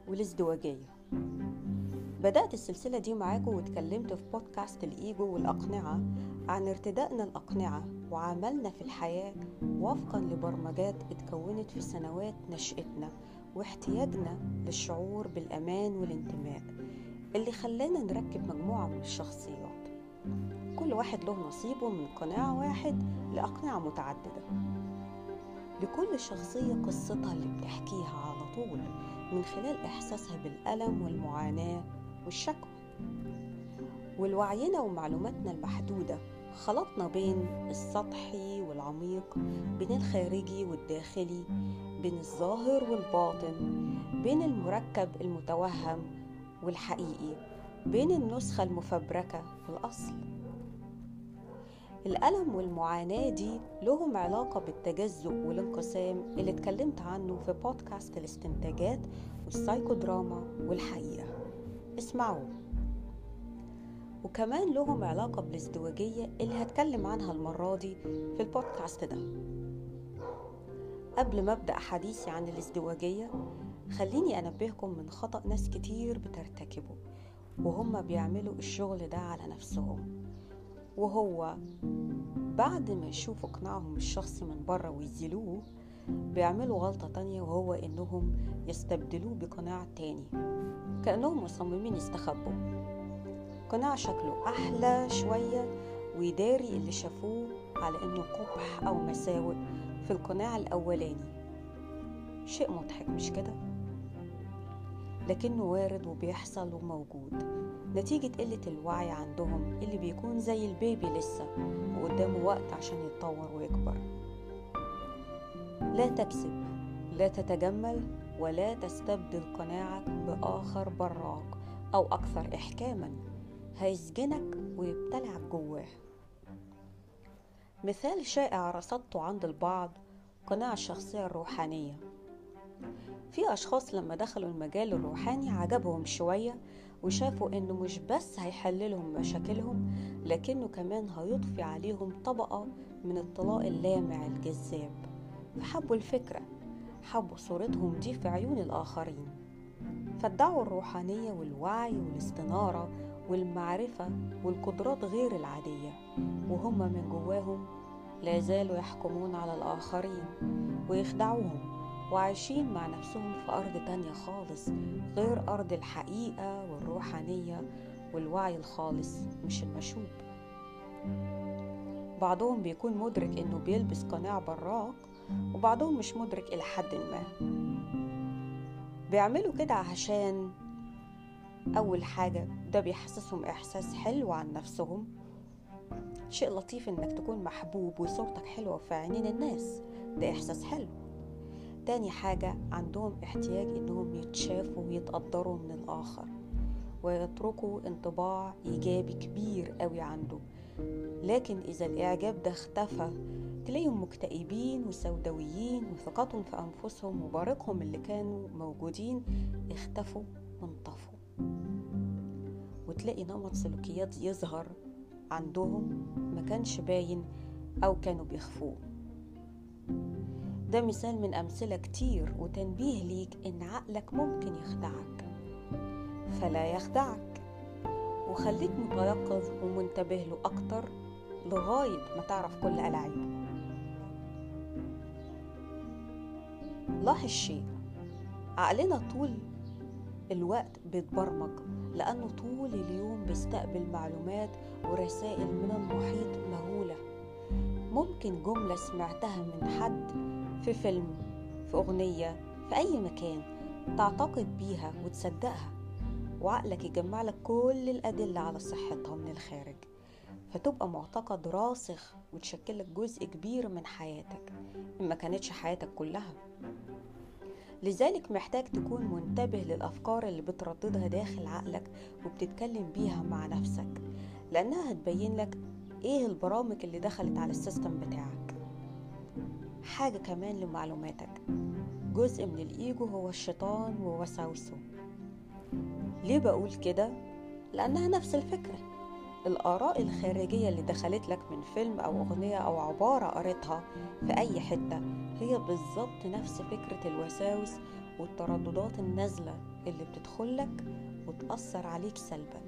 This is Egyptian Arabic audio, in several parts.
والازدواجية بدأت السلسلة دي معاكم واتكلمت في بودكاست الإيجو والأقنعة عن ارتدائنا الأقنعة وعملنا في الحياة وفقا لبرمجات اتكونت في سنوات نشأتنا واحتياجنا للشعور بالأمان والانتماء اللي خلانا نركب مجموعة من الشخصيات كل واحد له نصيبه من قناع واحد لأقنعة متعددة لكل شخصية قصتها اللي بتحكيها على طول من خلال إحساسها بالألم والمعاناة والشكوى والوعينا ومعلوماتنا المحدودة خلطنا بين السطحي والعميق بين الخارجي والداخلي بين الظاهر والباطن بين المركب المتوهم والحقيقي بين النسخة المفبركة والأصل الألم والمعاناة دي لهم علاقة بالتجزؤ والانقسام اللي اتكلمت عنه في بودكاست الاستنتاجات والسايكودراما والحقيقة اسمعوا وكمان لهم علاقة بالازدواجية اللي هتكلم عنها المرة دي في البودكاست ده قبل ما أبدأ حديثي عن الازدواجية خليني أنبهكم من خطأ ناس كتير بترتكبه وهم بيعملوا الشغل ده على نفسهم وهو بعد ما يشوفوا قناعهم الشخصي من بره ويزيلوه بيعملوا غلطة تانية وهو إنهم يستبدلوه بقناع تاني كأنهم مصممين يستخبوا قناع شكله أحلى شوية ويداري اللي شافوه على إنه قبح أو مساوئ في القناع الأولاني شيء مضحك مش كده؟ لكنه وارد وبيحصل وموجود نتيجة قلة الوعي عندهم اللي بيكون زي البيبي لسه وقدامه وقت عشان يتطور ويكبر لا تكذب لا تتجمل ولا تستبدل قناعك بآخر براق أو أكثر إحكاما هيسجنك ويبتلعك جواه مثال شائع رصدته عند البعض قناع الشخصية الروحانية في أشخاص لما دخلوا المجال الروحاني عجبهم شوية وشافوا إنه مش بس هيحللهم مشاكلهم لكنه كمان هيضفي عليهم طبقة من الطلاء اللامع الجذاب فحبوا الفكرة حبوا صورتهم دي في عيون الآخرين فادعوا الروحانية والوعي والاستنارة والمعرفة والقدرات غير العادية وهم من جواهم لا زالوا يحكمون على الآخرين ويخدعوهم وعايشين مع نفسهم في أرض تانية خالص غير أرض الحقيقة والروحانية والوعي الخالص مش المشوب بعضهم بيكون مدرك إنه بيلبس قناع براق وبعضهم مش مدرك إلى حد ما بيعملوا كده عشان أول حاجة ده بيحسسهم إحساس حلو عن نفسهم شيء لطيف إنك تكون محبوب وصورتك حلوة في عينين الناس ده إحساس حلو تاني حاجة عندهم احتياج إنهم يتشافوا ويتقدروا من الآخر ويتركوا انطباع إيجابي كبير قوي عنده لكن إذا الإعجاب ده اختفى تلاقيهم مكتئبين وسوداويين وثقتهم في أنفسهم وبارقهم اللي كانوا موجودين اختفوا وانطفوا وتلاقي نمط سلوكيات يظهر عندهم ما كانش باين أو كانوا بيخفوه ده مثال من أمثلة كتير وتنبيه ليك إن عقلك ممكن يخدعك فلا يخدعك وخليك متيقظ ومنتبه له أكتر لغاية ما تعرف كل ألاعيبه لاحظ شيء عقلنا طول الوقت بيتبرمج لأنه طول اليوم بيستقبل معلومات ورسائل من المحيط مهولة ممكن جملة سمعتها من حد في فيلم في أغنية في أي مكان تعتقد بيها وتصدقها وعقلك يجمع لك كل الأدلة على صحتها من الخارج فتبقى معتقد راسخ وتشكل لك جزء كبير من حياتك إن ما كانتش حياتك كلها لذلك محتاج تكون منتبه للأفكار اللي بترددها داخل عقلك وبتتكلم بيها مع نفسك لأنها هتبين لك إيه البرامج اللي دخلت على السيستم بتاعك حاجة كمان لمعلوماتك جزء من الإيجو هو الشيطان ووساوسه ليه بقول كده؟ لأنها نفس الفكرة الآراء الخارجية اللي دخلت لك من فيلم أو أغنية أو عبارة قريتها في أي حتة هي بالظبط نفس فكرة الوساوس والترددات النازلة اللي بتدخلك وتأثر عليك سلبا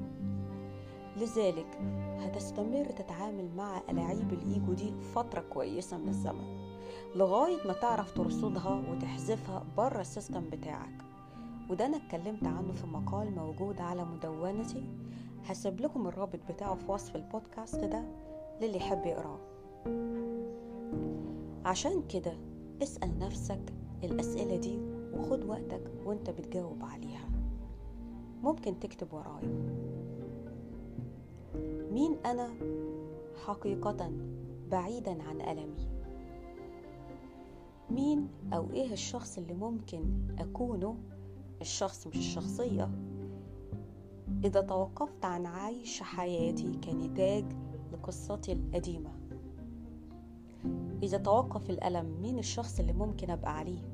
لذلك هتستمر تتعامل مع ألاعيب الإيجو دي فترة كويسة من الزمن لغاية ما تعرف ترصدها وتحذفها بره السيستم بتاعك وده أنا اتكلمت عنه في مقال موجود على مدونتي هسيب لكم الرابط بتاعه في وصف البودكاست ده للي يحب يقراه عشان كده اسأل نفسك الأسئلة دي وخد وقتك وانت بتجاوب عليها ممكن تكتب ورايا مين أنا حقيقة بعيدا عن ألمي مين أو إيه الشخص اللي ممكن أكونه الشخص مش الشخصية إذا توقفت عن عيش حياتي كنتاج لقصتي القديمة إذا توقف الألم مين الشخص اللي ممكن أبقى عليه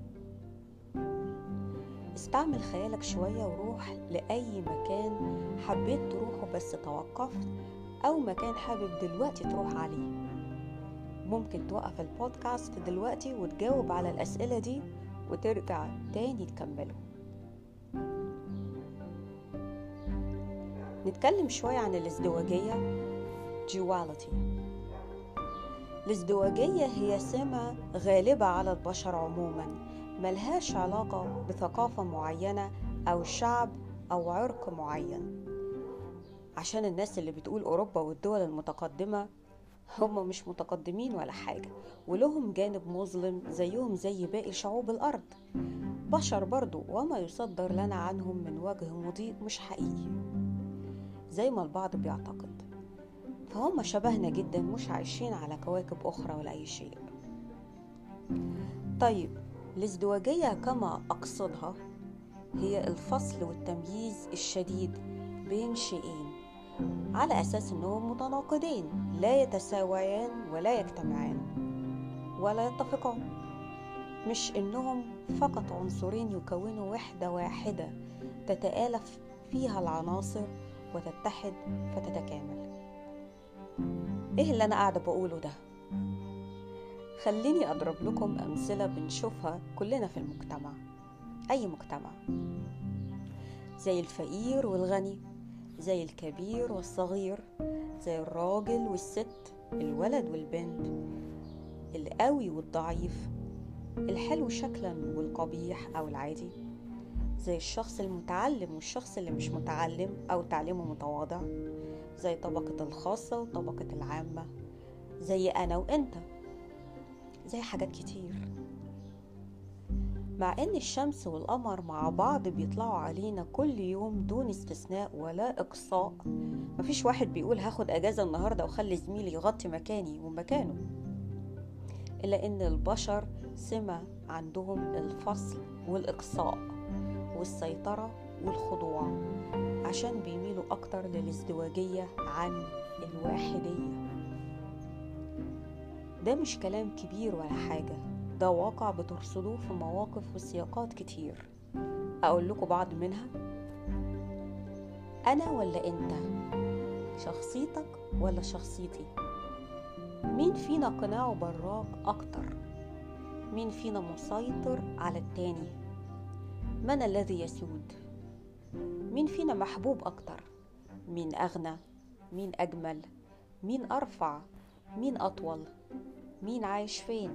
استعمل خيالك شوية وروح لأي مكان حبيت تروحه بس توقفت أو مكان حابب دلوقتي تروح عليه ممكن توقف البودكاست دلوقتي وتجاوب على الأسئلة دي وترجع تاني تكمله نتكلم شوية عن الازدواجية duality الازدواجية هي سمة غالبة على البشر عموما ملهاش علاقة بثقافة معينة أو شعب أو عرق معين عشان الناس اللي بتقول أوروبا والدول المتقدمة هم مش متقدمين ولا حاجة ولهم جانب مظلم زيهم زي باقي شعوب الأرض بشر برضو وما يصدر لنا عنهم من وجه مضيء مش حقيقي زي ما البعض بيعتقد فهم شبهنا جدا مش عايشين على كواكب أخرى ولا أي شيء طيب الازدواجية كما أقصدها هي الفصل والتمييز الشديد بين شيئين على أساس أنهم متناقضين لا يتساويان ولا يجتمعان ولا يتفقان مش إنهم فقط عنصرين يكونوا وحدة واحدة تتآلف فيها العناصر وتتحد فتتكامل إيه اللي أنا قاعدة بقوله ده؟ خليني أضرب لكم أمثلة بنشوفها كلنا في المجتمع أي مجتمع زي الفقير والغني زي الكبير والصغير زي الراجل والست الولد والبنت القوي والضعيف الحلو شكلا والقبيح أو العادي زي الشخص المتعلم والشخص اللي مش متعلم أو تعليمه متواضع زي طبقة الخاصة وطبقة العامة زي أنا وأنت زي حاجات كتير مع ان الشمس والقمر مع بعض بيطلعوا علينا كل يوم دون استثناء ولا اقصاء مفيش واحد بيقول هاخد اجازة النهاردة وخلي زميلي يغطي مكاني ومكانه الا ان البشر سمة عندهم الفصل والاقصاء والسيطرة والخضوع عشان بيميلوا اكتر للازدواجية عن الواحدية ده مش كلام كبير ولا حاجة ده واقع بترصدوه في مواقف وسياقات كتير أقول لكم بعض منها أنا ولا أنت شخصيتك ولا شخصيتي مين فينا قناعه براق أكتر مين فينا مسيطر على التاني من الذي يسود مين فينا محبوب أكتر مين أغنى مين أجمل مين أرفع مين أطول مين عايش فين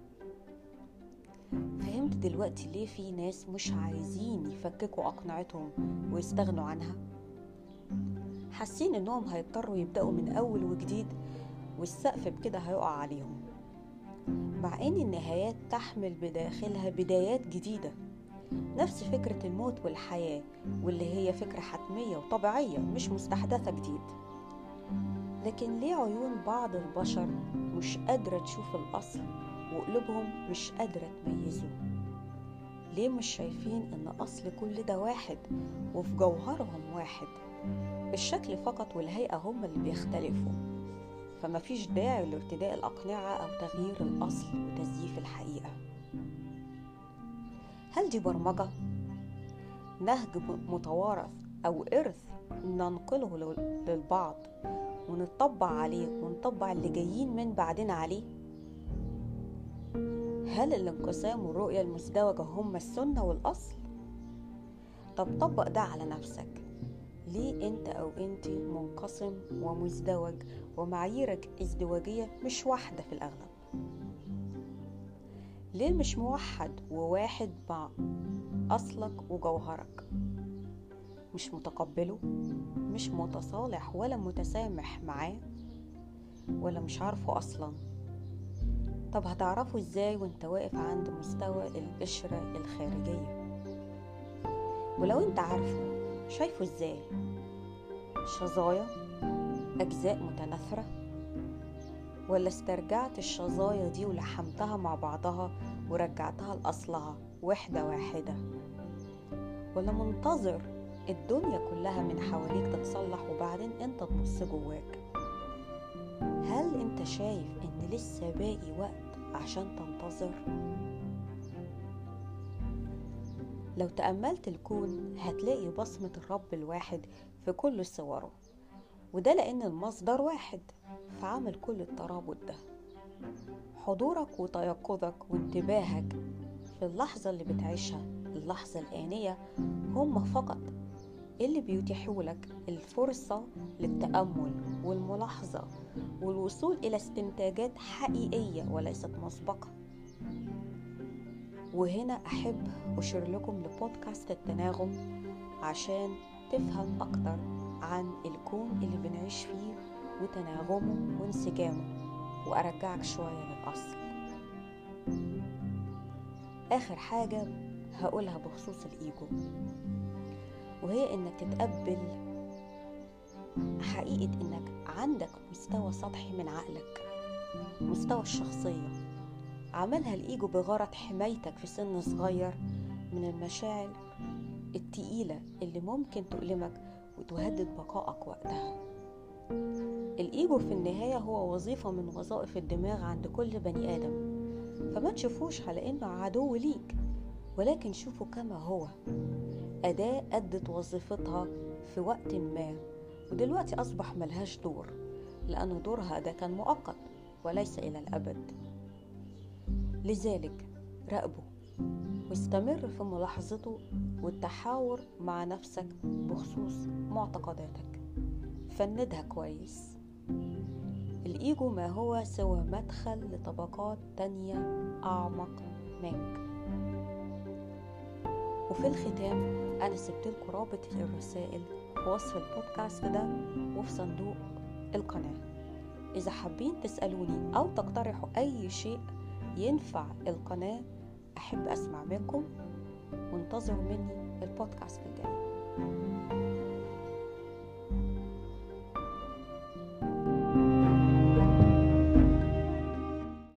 فهمت دلوقتي ليه في ناس مش عايزين يفككوا أقنعتهم ويستغنوا عنها حاسين انهم هيضطروا يبدأوا من أول وجديد والسقف بكده هيقع عليهم مع ان النهايات تحمل بداخلها بدايات جديدة نفس فكرة الموت والحياة واللي هي فكرة حتمية وطبيعية مش مستحدثة جديد لكن ليه عيون بعض البشر مش قادرة تشوف الأصل وقلوبهم مش قادرة تميزه ليه مش شايفين ان أصل كل ده واحد وفي جوهرهم واحد الشكل فقط والهيئة هما اللي بيختلفوا فمفيش داعي لارتداء الأقنعة أو تغيير الأصل وتزييف الحقيقة هل دي برمجة؟ نهج متوارث أو إرث ننقله للبعض ونطبع عليه ونطبع اللي جايين من بعدنا عليه هل الانقسام والرؤية المزدوجة هم السنة والأصل؟ طب طبق ده على نفسك ليه انت او انت منقسم ومزدوج ومعاييرك ازدواجية مش واحدة في الأغلب ليه مش موحد وواحد مع أصلك وجوهرك مش متقبله مش متصالح ولا متسامح معاه ولا مش عارفه أصلا طب هتعرفه ازاي وانت واقف عند مستوى القشرة الخارجية ولو انت عارفه شايفه ازاي شظايا أجزاء متناثرة ولا استرجعت الشظايا دي ولحمتها مع بعضها ورجعتها لأصلها وحدة واحدة ولا منتظر الدنيا كلها من حواليك تتصلح وبعدين انت تبص جواك هل انت شايف ان لسه باقي وقت عشان تنتظر لو تأملت الكون هتلاقي بصمة الرب الواحد في كل صوره وده لأن المصدر واحد فعمل كل الترابط ده حضورك وتيقظك وانتباهك في اللحظة اللي بتعيشها اللحظة الآنية هم فقط اللي بيتيحوا لك الفرصة للتأمل والملاحظة والوصول إلى استنتاجات حقيقية وليست مسبقة وهنا أحب أشير لكم لبودكاست التناغم عشان تفهم أكتر عن الكون اللي بنعيش فيه وتناغمه وانسجامه وأرجعك شوية للأصل آخر حاجة هقولها بخصوص الإيجو وهي إنك تتقبل حقيقة إنك عندك مستوى سطحي من عقلك مستوى الشخصية عملها الإيجو بغرض حمايتك في سن صغير من المشاعر التقيلة اللي ممكن تؤلمك وتهدد بقائك وقتها الإيجو في النهاية هو وظيفة من وظائف الدماغ عند كل بني آدم فما تشوفوش على إنه عدو ليك ولكن شوفه كما هو أداة أدت وظيفتها في وقت ما ودلوقتي أصبح ملهاش دور لأن دورها ده كان مؤقت وليس إلى الأبد لذلك راقبه واستمر في ملاحظته والتحاور مع نفسك بخصوص معتقداتك فندها كويس الإيجو ما هو سوى مدخل لطبقات تانية أعمق منك وفي الختام أنا سبت لكم رابط الرسائل في وصف البودكاست ده وفي صندوق القناة إذا حابين تسألوني أو تقترحوا أي شيء ينفع القناة أحب أسمع منكم وانتظروا مني البودكاست الجاي